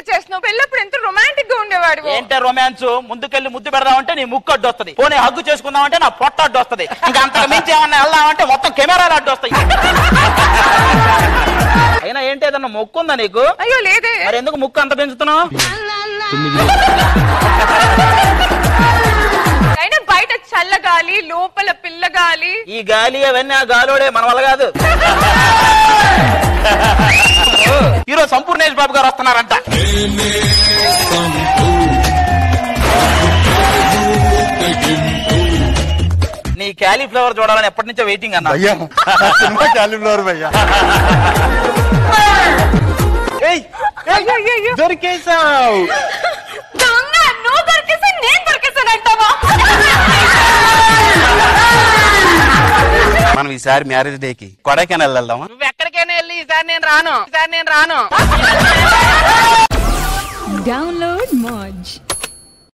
చేస్తున్నావు పెళ్ళప్పుడు ఎంత రొమాంటిక్ గా ఉండేవాడు ఏంటే రొమాన్స్ ముందుకెళ్ళి ముద్దు పెడదామంటే నీ ముక్కు అడ్డు వస్తుంది పోనీ హగ్గు చేసుకుందామంటే నా పొట్ట అడ్డు వస్తుంది ఇంకా అంతకు మించి ఏమన్నా వెళ్దామంటే మొత్తం కెమెరాలు అడ్డు వస్తాయి అయినా ఏంటి ఏదన్నా మొక్కు ఉందా నీకు అయ్యో లేదే మరి ఎందుకు ముక్కు అంత పెంచుతున్నావు అయినా బయట చల్లగాలి లోపల పిల్లగాలి ఈ గాలి అవన్నీ ఆ గాలోడే మన వల్ల కాదు ఈరోజు సంపూర్ణేష్ బాబు గారు వస్తున్నారంట నీ క్యాలీఫ్లవర్ చూడాలని ఎప్పటి నుంచో వెయిటింగ్ అన్న భయ్యా నా సినిమా క్యాలిఫ్లవర్ భయ్యా అయ్యో, అయ్యో, అయ్యో. దొరికేసావు దొంగ నువ్వు దొరికేసా నేను దొరికేసానంటావా మనం ఈసారి మ్యారేజ్ డే కి కొడైకెనాల్ వెళ్దామా నువ్వు ఎక్కడికైనా వెళ్ళి ఈసారి నేను రాను ఈసారి నేను రాను Download Moj.